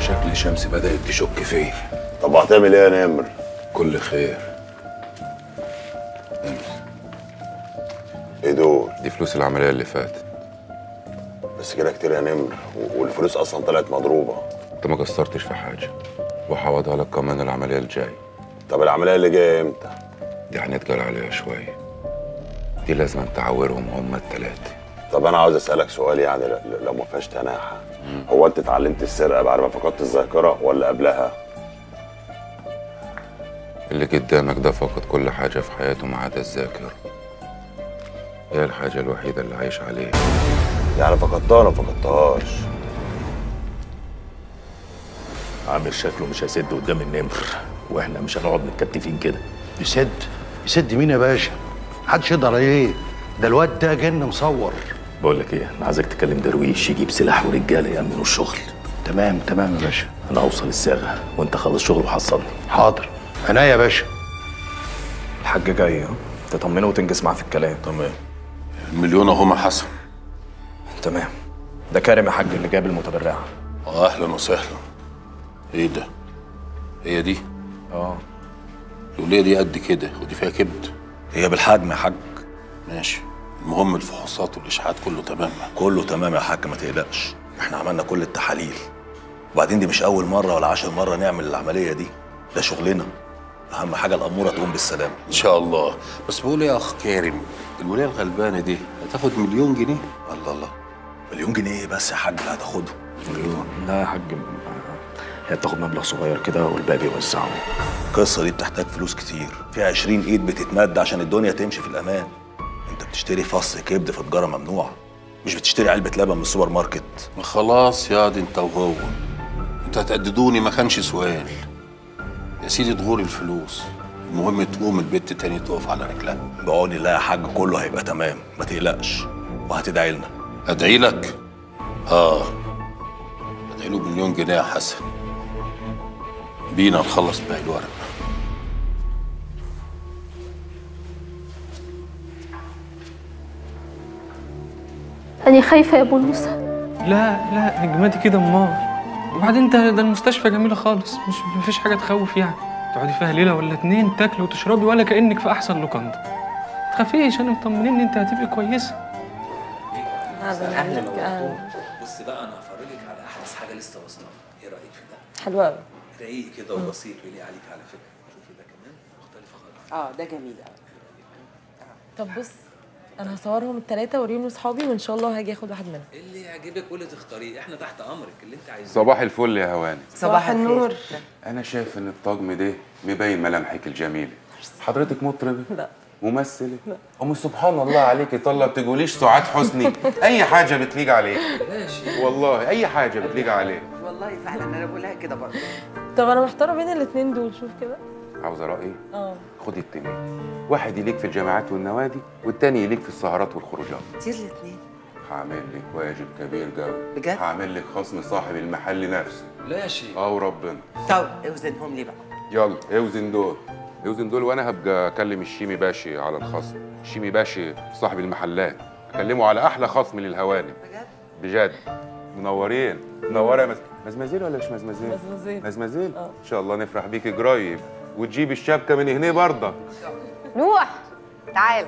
شكل شمس بدأت تشك فيا طب هتعمل ايه يا نمر؟ كل خير ايه دول؟ دي فلوس العملية اللي فاتت بس كده كتير يا نمر و- والفلوس اصلا طلعت مضروبه انت ما قصرتش في حاجة وهعوضها لك كمان العملية الجاية طب العمليه اللي جايه امتى؟ دي هنتقل عليها شوية دي لازم تعورهم هما التلاتة طب انا عاوز اسالك سؤال يعني ل- ل- لو ما فيهاش تناحه هو انت اتعلمت السرقه بعد ما فقدت الذاكره ولا قبلها؟ اللي قدامك ده فقد كل حاجة في حياته ما عدا الذاكرة هي الحاجة الوحيدة اللي عايش عليها يعني فقدتها ولا ما فقدتهاش؟ عامل شكله مش هيسد قدام النمر واحنا مش هنقعد متكتفين كده يسد يسد مين يا باشا محدش يقدر عليه ده الواد ده جن مصور بقول لك ايه انا عايزك تكلم درويش يجيب سلاح ورجاله يأمنوا الشغل تمام تمام يا باشا انا هوصل الصاغه وانت خلص شغل وحصلني حاضر عناية يا باشا الحاج جاي ها تطمنه وتنجز معاه في الكلام تمام المليون اهو حسن تمام ده كارم يا حاج اللي جاب المتبرعه اهلا وسهلا ايه ده هي دي اه الوليه دي قد كده ودي فيها كبد هي بالحجم يا حاج ماشي المهم الفحوصات والاشعاعات كله تمام كله تمام يا حاج ما تقلقش احنا عملنا كل التحاليل وبعدين دي مش اول مره ولا عشر مره نعمل العمليه دي ده شغلنا اهم حاجه الاموره تقوم بالسلامه ان شاء الله بس بقول إيه يا اخ كارم الوليه الغلبانه دي هتاخد مليون جنيه الله الله مليون جنيه ايه بس يا حاج اللي هتاخده لا يا حاج هي بتاخد مبلغ صغير كده والباقي بيوزعه القصه دي بتحتاج فلوس كتير فيها 20 ايد بتتمد عشان الدنيا تمشي في الامان انت بتشتري فص كبد في تجاره ممنوعه مش بتشتري علبه لبن من السوبر ماركت ما خلاص يا دي انت وهو انت هتقددوني ما كانش سؤال يا سيدي تغور الفلوس المهم تقوم البت تاني تقف على رجلها بعون الله يا حاج كله هيبقى تمام ما تقلقش وهتدعي لنا ادعي لك اه ادعي له مليون جنيه يا حسن بينا نخلص باقي الورق أنا خايفة يا أبو موسى لا لا هجماتي كده امال وبعدين انت ده المستشفى جميله خالص مش مفيش حاجه تخوف يعني تقعدي فيها ليله ولا اتنين تاكلي وتشربي ولا كانك في احسن لوكاندا تخافيش انا مطمنين ان انت هتبقي كويسه بص بقى انا هفرجك على احدث حاجه لسه واصله ايه رايك في ده حلوة قوي رقيق كده وبسيط ويليق عليك على فكره شوفي ده كمان مختلفه خالص اه ده جميل قوي طب بص انا هصورهم الثلاثه واوريهم لاصحابي وان شاء الله هاجي اخد واحد منهم اللي يعجبك واللي تختاريه احنا تحت امرك اللي انت عايزاه صباح الفل يا هواني صباح النور انا شايف ان الطقم ده مبين ملامحك الجميله حضرتك مطربه لا ممثله ام سبحان الله عليكي طلع بتقوليش سعاد حسني اي حاجه بتليق عليك ماشي والله اي حاجه بتليق عليك والله فعلا انا بقولها كده برضه طب انا محتاره بين الاثنين دول شوف كده عاوزه رايي اه خدي التنين واحد يليك في الجامعات والنوادي والتاني يليك في السهرات والخروجات كتير الاثنين هعمل لك واجب كبير قوي بجد؟ هعمل لك خصم صاحب المحل نفسه لا يا شيخ اه وربنا طب اوزنهم لي بقى يلا اوزن دول اوزن دول وانا هبقى اكلم الشيمي باشي على الخصم الشيمي باشي صاحب المحلات اكلمه على احلى خصم للهوانم بجد بجد منورين منوره يا مز... مزمزيل ولا مش مزمزيل مزمزيل. مزمزيل اه. ان شاء الله نفرح بيك قريب وتجيب الشبكه من هنا برضه نوح تعال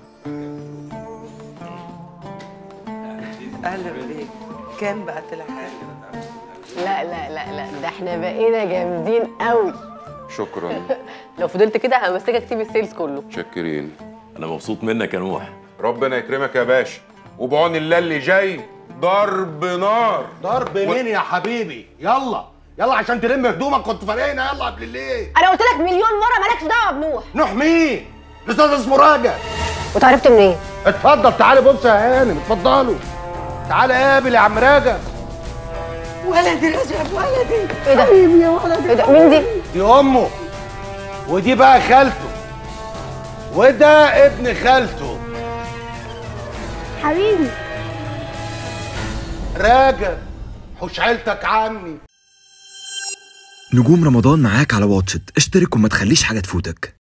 اهلا بيك كام بقى طلع لا لا لا لا ده احنا بقينا جامدين قوي شكرا لو فضلت كده همسكك تيم السيلز كله متشكرين انا مبسوط منك يا نوح ربنا يكرمك يا باشا وبعون الله اللي جاي ضرب نار ضرب مين يا حبيبي يلا يلا عشان تلم هدومك كنت فارقنا يلا قبل الليل انا قلت لك مليون مره مالكش دعوه بنوح نوح مين الاستاذ اسمه راجع وتعرفت منين اتفضل تعالى بص يا هانم اتفضلوا تعالى قابل يا عم راجع ولدي رجب ولدي ايه ده حبيبي يا ولدي ايه ده مين دي دي امه ودي بقى خالته وده ابن خالته حبيبي راجع حوش عيلتك عني نجوم رمضان معاك على واتشت اشترك وما تخليش حاجة تفوتك